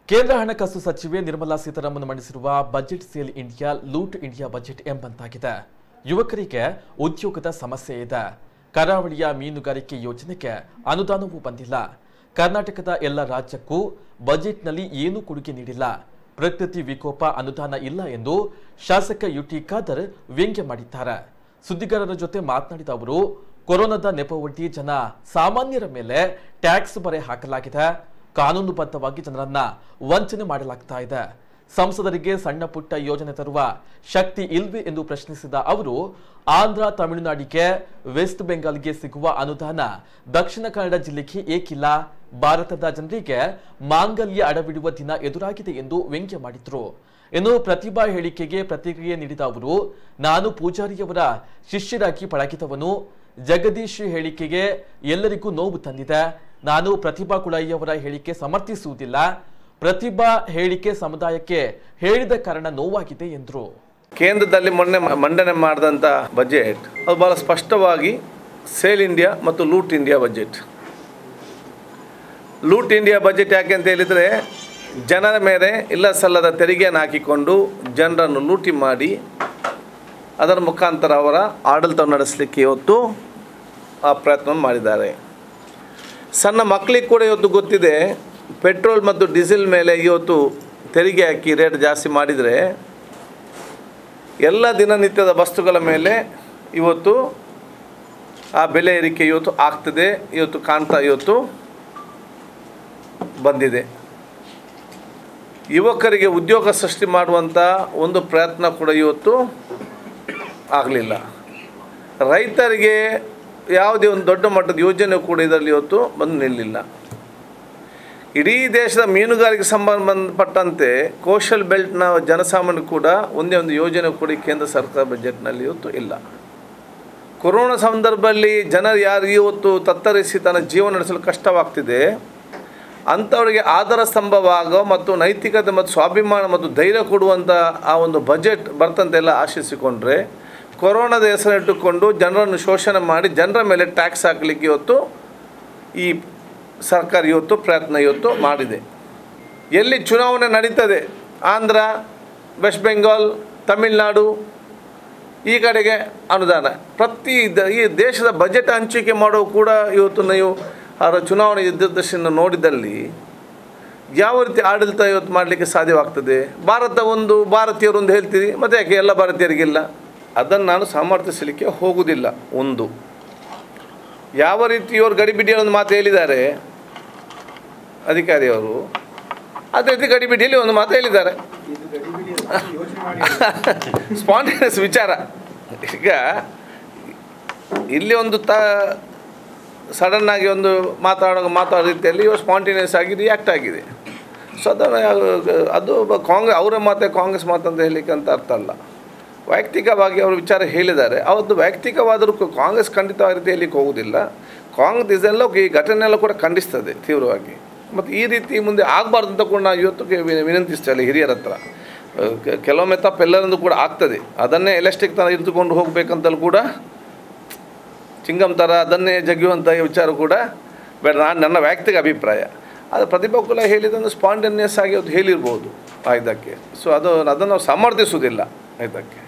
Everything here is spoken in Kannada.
ಕೇಂದ್ರ ಹಣಕಾಸು ಸಚಿವೆ ನಿರ್ಮಲಾ ಸೀತಾರಾಮನ್ ಮಂಡಿಸಿರುವ budget sale India loot India budget ಎಂಬಂತಾಗಿದೆ ಯುವಕರಿಗೆ ಉದ್ಯೋಗದ ಸಮಸ್ಯೆ ಇದೆ ಕರಾವಳಿಯ ಮೀನುಗಾರಿಕೆ ಯೋಜನೆಗೆ ಅನುದಾನವೂ ಬಂದಿಲ್ಲ ಕರ್ನಾಟಕದ ಎಲ್ಲ ರಾಜ್ಯಕ್ಕೂ ಬಜೆಟ್ನಲ್ಲಿ ಏನೂ ಕೊಡುಗೆ ನೀಡಿಲ್ಲ ಪ್ರಕೃತಿ ವಿಕೋಪ ಅನುದಾನ ಇಲ್ಲ ಎಂದು ಶಾಸಕ ಯುಟಿ ಖಾದರ್ ವ್ಯಂಗ್ಯ ಮಾಡಿದ್ದಾರೆ ಸುದ್ದಿಗಾರರ ಜೊತೆ ಮಾತನಾಡಿದ ಅವರು ಕೊರೋನಾದ ನೆಪವೊಡ್ಡಿ ಜನ ಸಾಮಾನ್ಯರ ಮೇಲೆ ಟ್ಯಾಕ್ಸ್ ಬರೆ ಹಾಕಲಾಗಿದೆ ಕಾನೂನುಬದ್ಧವಾಗಿ ಜನರನ್ನ ವಂಚನೆ ಮಾಡಲಾಗ್ತಾ ಇದೆ ಸಂಸದರಿಗೆ ಸಣ್ಣ ಪುಟ್ಟ ಯೋಜನೆ ತರುವ ಶಕ್ತಿ ಇಲ್ವೇ ಎಂದು ಪ್ರಶ್ನಿಸಿದ ಅವರು ಆಂಧ್ರ ತಮಿಳುನಾಡಿಗೆ ವೆಸ್ಟ್ ಬೆಂಗಾಲ್ಗೆ ಸಿಗುವ ಅನುದಾನ ದಕ್ಷಿಣ ಕನ್ನಡ ಜಿಲ್ಲೆಗೆ ಏಕಿಲ್ಲ ಭಾರತದ ಜನರಿಗೆ ಮಾಂಗಲ್ಯ ಅಡವಿಡುವ ದಿನ ಎದುರಾಗಿದೆ ಎಂದು ವ್ಯಂಗ್ಯ ಮಾಡಿದ್ರು ಇನ್ನು ಪ್ರತಿಭಾ ಹೇಳಿಕೆಗೆ ಪ್ರತಿಕ್ರಿಯೆ ನೀಡಿದ ಅವರು ನಾನು ಪೂಜಾರಿಯವರ ಶಿಷ್ಯರಾಗಿ ಪಳಗಿದವನು ಜಗದೀಶ್ ಹೇಳಿಕೆಗೆ ಎಲ್ಲರಿಗೂ ನೋವು ತಂದಿದೆ ನಾನು ಪ್ರತಿಭಾ ಕುಳಾಯಿಯವರ ಹೇಳಿಕೆ ಸಮರ್ಥಿಸುವುದಿಲ್ಲ ಪ್ರತಿಭಾ ಹೇಳಿಕೆ ಸಮುದಾಯಕ್ಕೆ ಹೇಳಿದ ಕಾರಣ ನೋವಾಗಿದೆ ಎಂದರು ಕೇಂದ್ರದಲ್ಲಿ ಮೊನ್ನೆ ಮ- ಮಂಡನೆ ಮಾಡಿದಂಥ ಬಜೆಟ್ ಅದು ಭಾಳ ಸ್ಪಷ್ಟವಾಗಿ ಸೇಲ್ ಇಂಡಿಯಾ ಮತ್ತು loot India budget loot India budget ಯಾಕೆ ಅಂತ ಹೇಳಿದರೆ ಜನರ ಮೇಲೆ ಇಲ್ಲ ಸಲ್ಲದ ತೆರಿಗೆಯನ್ನು ಹಾಕಿಕೊಂಡು ಜನರನ್ನು ಲೂಟಿ ಮಾಡಿ ಅದರ ಮುಖಾಂತರ ಅವರ ಆಡಳಿತ ನಡೆಸಲಿಕ್ಕೆ ಇವತ್ತು ಆ ಪ್ರಯತ್ನವನ್ನು ಮಾಡಿದ್ದಾರೆ ಸಣ್ಣ ಮಕ್ಕಳಿಗೆ ಕೂಡ ಇವತ್ತು ಗೊತ್ತಿದೆ ಪೆಟ್ರೋಲ್ ಮತ್ತು ಡೀಸೆಲ್ ಮೇಲೆ ಇವತ್ತು ತೆರಿಗೆ ಹಾಕಿ ರೇಟ್ ಜಾಸ್ತಿ ಮಾಡಿದರೆ ಎಲ್ಲ ದಿನನಿತ್ಯದ ವಸ್ತುಗಳ ಮೇಲೆ ಇವತ್ತು ಆ ಬೆಲೆ ಏರಿಕೆ ಇವತ್ತು ಆಗ್ತದೆ ಇವತ್ತು ಕಾಣ್ತಾ ಇವತ್ತು ಬಂದಿದೆ ಯುವಕರಿಗೆ ಉದ್ಯೋಗ ಸೃಷ್ಟಿ ಮಾಡುವಂಥ ಒಂದು ಪ್ರಯತ್ನ ಕೂಡ ಇವತ್ತು ಆಗಲಿಲ್ಲ ರೈತರಿಗೆ ಯಾವುದೇ ಒಂದು ದೊಡ್ಡ ಮಟ್ಟದ ಯೋಜನೆ ಕೂಡ ಇದರಲ್ಲಿ ಇವತ್ತು ಬಂದು ನಿಲ್ಲಿಲ್ಲ ಇಡೀ ದೇಶದ ಮೀನುಗಾರಿಕೆ ಸಂಬಂಧಪಟ್ಟಂತೆ ಕೋಶಲ್ ಬೆಲ್ಟ್ನ ಜನಸಾಮಾನ್ಯ ಕೂಡ ಒಂದೇ ಒಂದು ಯೋಜನೆ ಕೂಡ ಈ ಕೇಂದ್ರ ಸರ್ಕಾರ ಬಜೆಟ್ನಲ್ಲಿ ಇವತ್ತು ಇಲ್ಲ ಕೊರೋನಾ ಸಂದರ್ಭದಲ್ಲಿ ಜನರು ಯಾರು ಇವತ್ತು ತತ್ತರಿಸಿ ತನ್ನ ಜೀವನ ನಡೆಸಲು ಕಷ್ಟವಾಗ್ತಿದೆ ಅಂಥವರಿಗೆ ಆಧಾರ ಸ್ತಂಭವಾಗೋ ಮತ್ತು ನೈತಿಕತೆ ಮತ್ತು ಸ್ವಾಭಿಮಾನ ಮತ್ತು ಧೈರ್ಯ ಕೊಡುವಂಥ ಆ ಒಂದು ಬಜೆಟ್ ಬರ್ತಂತೆಲ್ಲ ಆಶಿಸಿಕೊಂಡ್ರೆ ಕೊರೋನಾದ ಹೆಸರಿಟ್ಟುಕೊಂಡು ಜನರನ್ನು ಶೋಷಣೆ ಮಾಡಿ ಜನರ ಮೇಲೆ ಟ್ಯಾಕ್ಸ್ ಹಾಕಲಿಕ್ಕೆ ಇವತ್ತು ಈ ಸರ್ಕಾರ ಇವತ್ತು ಪ್ರಯತ್ನ ಇವತ್ತು ಮಾಡಿದೆ ಎಲ್ಲಿ ಚುನಾವಣೆ ನಡೀತದೆ ಆಂಧ್ರ ವೆಸ್ಟ್ ಬೆಂಗಾಲ್ ತಮಿಳುನಾಡು ಈ ಕಡೆಗೆ ಅನುದಾನ ಪ್ರತಿ ದ- ಈ ದೇಶದ ಬಜೆಟ್ ಹಂಚಿಕೆ ಮಾಡೋ ಕೂಡ ಇವತ್ತು ನೀವು ಅವರ ಚುನಾವಣೆ ಯುದ್ಧದರ್ಶನ ನೋಡಿದಲ್ಲಿ ಯಾವ ರೀತಿ ಆಡಳಿತ ಇವತ್ತು ಮಾಡಲಿಕ್ಕೆ ಸಾಧ್ಯವಾಗ್ತದೆ ಭಾರತ ಒಂದು ಭಾರತೀಯರು ಒಂದು ಹೇಳ್ತೀರಿ ಮತ್ತು ಯಾಕೆ ಎಲ್ಲ ಭಾರತೀಯರಿಗಿಲ್ಲ ಅದನ್ನು ನಾನು ಸಮರ್ಥಿಸಲಿಕ್ಕೆ ಹೋಗುವುದಿಲ್ಲ ಒಂದು ಯಾವ ರೀತಿ ಇವರು ಗಡಿಬಿಡಿಯ ಒಂದು ಮಾತು ಹೇಳಿದ್ದಾರೆ ಅಧಿಕಾರಿಯವರು ಅದೇ ರೀತಿ ಗಡಿಬಿಡಿಯಲ್ಲಿ ಒಂದು ಮಾತು ಹೇಳಿದ್ದಾರೆ ಸ್ಪಾಂಟೇನಿಯಸ್ ವಿಚಾರ ಈಗ ಇಲ್ಲಿ ಒಂದು ತ ಸಡನ್ ಆಗಿ ಒಂದು ಮಾತಾಡೋ ಮಾತಾಡೋ ರೀತಿಯಲ್ಲಿ ಇವರು ಸ್ಪಾಂಟೇನಿಯಸ್ ಆಗಿ ರಿಯಾಕ್ಟ್ ಆಗಿದೆ ಸೊ ಅದನ್ನು ಯಾವ- ಅದು ಕಾಂಗ್ರೆಸ್ ಅವರ ಮಾತೆ ಕಾಂಗ್ರೆಸ್ ಮಾತಂತ ಹೇಳಲಿಕ್ಕೆ ಅಂತ ಅರ್ಥ ಅಲ್ಲ ವೈಯಕ್ತಿಕವಾಗಿ ಅವರು ವಿಚಾರ ಹೇಳಿದ್ದಾರೆ ಅವತ್ತು ವೈಯಕ್ತಿಕವಾದರೂ ಕ- ಕಾಂಗ್ರೆಸ್ ಖಂಡಿತವಾಗಿ ರೀತಿ ಹೇಳಲಿಕ್ಕೆ ಹೋಗುವುದಿಲ್ಲ ಕಾಂಗ್ರೆಸ್ ಇದೆಲ್ಲ ಈ ಘಟನೆ ಎಲ್ಲ ಕೂಡ ಖಂಡಿಸ್ತದೆ ತೀವ್ರವಾಗಿ ಮತ್ತು ಈ ರೀತಿ ಮುಂದೆ ಆಗಬಾರ್ದು ಅಂತ ಕೂಡ ನಾವು ಇವತ್ತು ಕೆ- ವಿನ- ವಿನಂತಿಸ್ತೇವೆ ಹಿರಿಯರ ಹತ್ರ ಅಹ್, ಕೆ- ಕೆಲವೊಮ್ಮೆ ತಪ್ಪು ಎಲ್ಲರಿಂದು ಕೂಡ ಆಗ್ತದೆ ಅದನ್ನೇ ಎಲೆಸ್ಟಿಕ್ ಥರ ಇರಿದುಕೊಂಡು ಹೋಗಬೇಕಂತಲೂ ಕೂಡ ಚಿಂಗಮ್ ಥರ ಅದನ್ನೇ ಜಗಿಯುವಂಥ ವಿಚಾರ ಕೂಡ ಬೇಡ ನಾನು ನನ್ನ ವೈಯಕ್ತಿಕ ಅಭಿಪ್ರಾಯ ಅದು ಪ್ರತಿಪಕ್ಷ ಹೇಳಿದ್ದನ್ನು ಸ್ಪಾಂಟೇನಿಯಸ್ ಆಗಿ ಅದು ಹೇಳಿರ್ಬೋದು ಆ ಇದಕ್ಕೆ ಸೊ ಅದು ಅದನ್ನು ನಾವು ಸಮರ್ಥಿಸುವುದಿಲ್ಲ ಇದಕ್ಕೆ